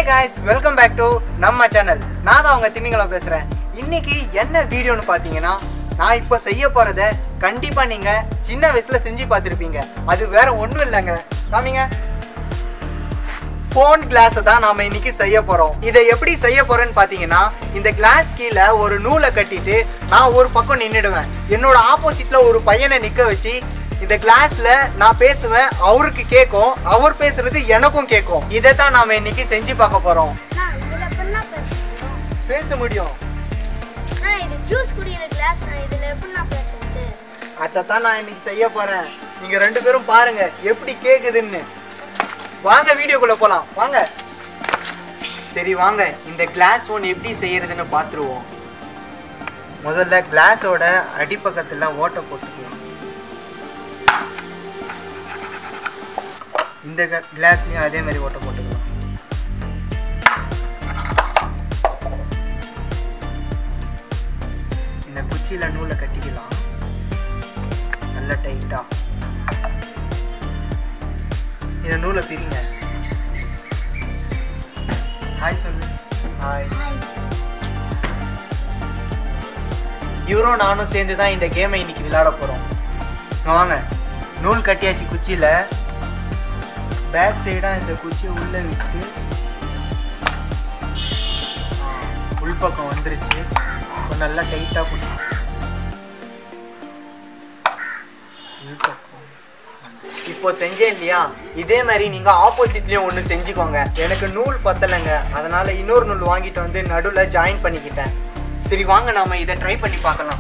Guys welcome back to நம்ம channel நான் தான் உங்க திமிங்கலம் பேசுறேன் இன்னைக்கு என்ன வீடியோன்னு பார்த்தீங்கன்னா நான் இப்போ செய்ய போறத கண்டிப்பா நீங்க சின்ன வயசுல செஞ்சு பார்த்துருப்பீங்க அது வேற ஒன்றும் இல்லைங்க காமிங்க ஃபோன் கிளாஸை தான் நாம இன்னைக்கு செய்ய போறோம் இதை எப்படி செய்ய போறேன்னு பார்த்தீங்கன்னா இந்த கிளாஸ் கீழே ஒரு நூலை கட்டிட்டு நான் ஒரு பக்கம் நின்றுடுவேன் என்னோட ஆப்போசிட்ல ஒரு பையனை நிக்க வச்சு இந்த கிளாஸ்ல நான் பேசுவேன் அவருக்கு கேட்கும் அவர் பேசுறது எனக்கும் கேட்கும் இதை தான் நாம இன்னைக்கு செஞ்சு பார்க்க போறோம் நான் இதுல எப்படின்னா பேச முடியும் பேச முடியும் நான் இது ஜூஸ் குடிக்கிற கிளாஸ் நான் இதுல எப்படின்னா பேசுறது அதைத்தான் நான் இன்னைக்கு செய்ய போறேன் நீங்க ரெண்டு பேரும் பாருங்க எப்படி கேக்குதுன்னு வாங்க வீடியோக்குள்ள போலாம் வாங்க சரி வாங்க இந்த கிளாஸ் ஒன் எப்படி செய்யறதுன்னு பார்த்துருவோம் முதல்ல கிளாஸோட அடிப்பக்கத்துல ஓட்டை போட்டுக்கலாம் இந்த கிளாஸ்லயும் அதே மாதிரி ஓட்டை போட்டுக்கலாம் இந்த குச்சியில நூலை கட்டிக்கலாம் நல்ல டைட்டா இந்த நூலை பிரிங்க ஹாய் சொல்லு ஹாய் இவரும் நானும் சேர்ந்து தான் இந்த கேமை இன்னைக்கு விளையாட போறோம் இங்க வாங்க நூல் கட்டியாச்சு குச்சியில பேக் சைடா இந்த குச்சியை உள்ள விட்டு ஆ, உள்பக்கம் வந்துருச்சு இப்போ நல்லா டைட்டா பிடிச்சி உள்பக்கம் இப்போ செஞ்சேன் இல்லையா இதே மாதிரி நீங்க ஆப்போசிட்லயும் ஒன்று செஞ்சுக்கோங்க எனக்கு நூல் பத்தலைங்க அதனால இன்னொரு நூல் வாங்கிட்டு வந்து நடுவில் ஜாயின் பண்ணிக்கிட்டேன் சரி வாங்க நாம இதை ட்ரை பண்ணி பார்க்கலாம்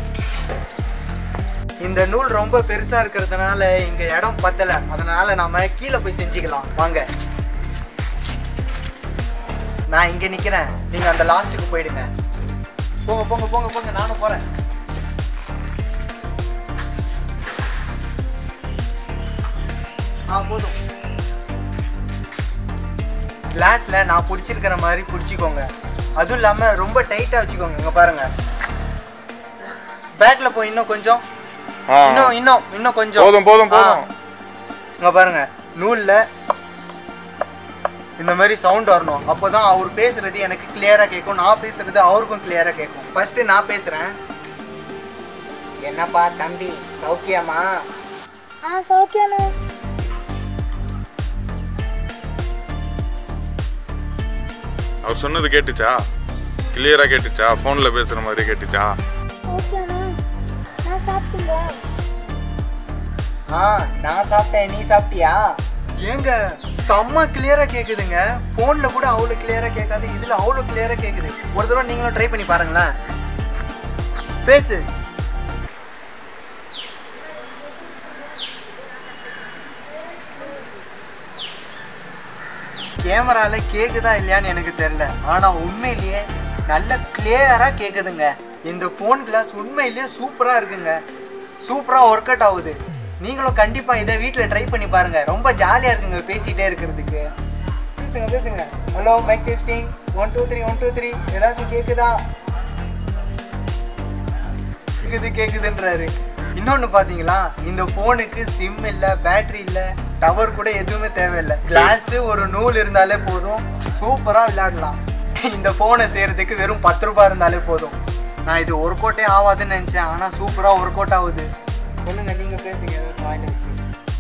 இந்த நூல் ரொம்ப பெருசா இருக்கிறதுனால இங்க இடம் பத்தல அதனால நாம கீழே போய் செஞ்சுக்கலாம் வாங்க நான் இங்க நிக்கிறேன் நீங்க அந்த லாஸ்ட்டுக்கு போயிடுங்க போங்க போங்க போங்க போங்க நானும் போறேன் ஆ போதும் கிளாஸ்ல நான் பிடிச்சிருக்கிற மாதிரி பிடிச்சிக்கோங்க அதுவும் இல்லாம ரொம்ப டைட்டா வச்சுக்கோங்க இங்க பாருங்க பேக்ல போய் இன்னும் கொஞ்சம் ஆ. இன்னும் இன்னும் இன்னும் கொஞ்சம் போதும், போதும், போதும். ஆ. இங்க பாருங்க நூல்ல இந்த மாதிரி சவுண்ட் வரணும் அப்போதான் அவர் பேசுறது எனக்கு கிளியரா கேட்கும் நான் பேசுறது அவருக்கும் கிளியரா கேட்கும் ஃபர்ஸ்ட் நான் பேசுறேன் என்னப்பா தம்பி சௌக்கியமா ஆ சௌக்கியாண்ணா அவர் சொன்னது கேட்டுச்சா கிளியரா கேட்டுச்சா ஃபோன்ல பேசுற மாதிரி கேட்டுச்சா ஓகேண்ணா நான் சாப்பிட்டீங்களா ஆ நான் சாப்பிட்டேன் நீ சாப்பிட்டியா ஏங்க செம்ம கிளியரா கேக்குதுங்க போன்ல கூட அவ்வளோ கிளியரா கேட்காது இதுல அவ்வளோ கிளியரா கேக்குது ஒரு தடவை நீங்களும் ட்ரை பண்ணி பாருங்களேன் பேசு கேமரால கேக்குதா இல்லையான்னு எனக்கு தெரியல ஆனா உண்மையிலேயே நல்ல கிளியரா கேக்குதுங்க இந்த ஃபோன் கிளாஸ் உண்மையிலேயே சூப்பரா இருக்குங்க சூப்பரா ஒர்க் அவுட் ஆகுது நீங்களும் கண்டிப்பா இதை வீட்டில் ட்ரை பண்ணி பாருங்க ரொம்ப ஜாலியா இருக்குங்க பேசிட்டே இருக்கிறதுக்கு பேசுங்க பேசுங்க hello mike testing one two three one two three ஏதாச்சும் கேக்குதா கேக்குது கேக்குதுன்றாரு இன்னொன்னு பாத்தீங்களா இந்த போனுக்கு சிம் இல்ல பேட்டரி இல்ல டவர் கூட எதுவுமே தேவையில்லை கிளாஸ் ஒரு நூல் இருந்தாலே போதும் சூப்பரா விளையாடலாம் இந்த போனை செய்யறதுக்கு வெறும் பத்து ரூபாய் இருந்தாலே போதும் நான் இது ஒர்க் அவுட்டே ஆகாதுன்னு நினைச்சேன் ஆனா சூப்பரா ஒர்க் அவுட் ஆகுது சொல்லுங்க நீங்க பேசுங்க ஏதாவது வாயில வச்சு.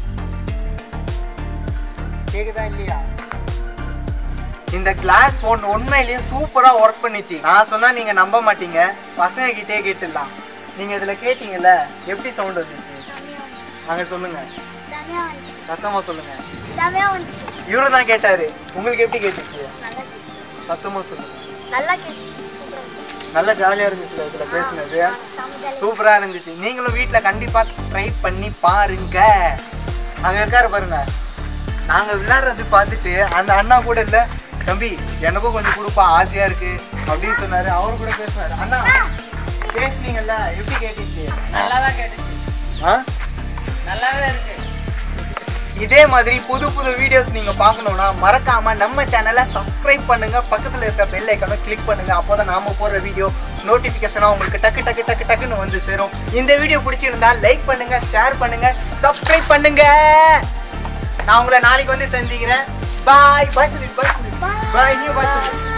கேக்குதா இல்லையா இந்த கிளாஸ் ஃபோன் உண்மையிலேயே சூப்பரா ஒர்க் பண்ணிச்சு நான் சொன்னா நீங்க நம்ப மாட்டீங்க பசங்க கிட்டே கேட்டுடலாம் நீங்க இதுல கேட்டீங்கல்ல எப்படி சவுண்ட் வந்துச்சு அங்க சொல்லுங்க செமையா வந்துச்சு சத்தமா சொல்லுங்க செமையா வந்துச்சு இவரு தான் கேட்டாரு உங்களுக்கு எப்படி கேட்டுச்சு நல்லா கேட்டுச்சு சத்தமா சொல்லுங்க நல்லா கேட்டுச்சு சூப்பரா இருந்துச்சு. நல்லா ஜாலியா இருந்துச்சுல இதுல பேசுனது செம ஜாலியா சூப்பரா இருந்துச்சு நீங்களும் வீட்ல கண்டிப்பா ட்ரை பண்ணி பாருங்க அங்க இருக்காரு பாருங்க நாங்க விளையாடுறது பார்த்துட்டு அந்த அண்ணா கூட இல்ல தம்பி எனக்கும் கொஞ்சம் கொடுப்பா ஆசையா இருக்கு அப்படின்னு சொன்னாரு அவரு கூட பேசினாரு அண்ணா பேசுனீங்கல்ல எப்படி கேட்டுச்சு நல்லாதான் கேட்டுச்சு ஆ நல்லாவே இருக்கு இதே மாதிரி புது புது வீடியோஸ் நீங்க பார்க்கணும்னா மறக்காம நம்ம சேனலை சப்ஸ்கிரைப் பண்ணுங்க பக்கத்துல இருக்க பெல் ஐக்கனை கிளிக் பண்ணுங்க அப்போதான் நாம போடுற வீடியோ நோட்டிபிகேஷனா உங்களுக்கு டக்கு டக்கு டக்கு டக்குன்னு வந்து சேரும் இந்த வீடியோ பிடிச்சிருந்தா லைக் பண்ணுங்க ஷேர் பண்ணுங்க சப்ஸ்கிரைப் பண்ணுங்க நான் உங்களை நாளைக்கு வந்து சந்திக்கிறேன் பாய் பாய் சொல்லு பாய் சொல்லு பாய் நீ பாய் சொல்லு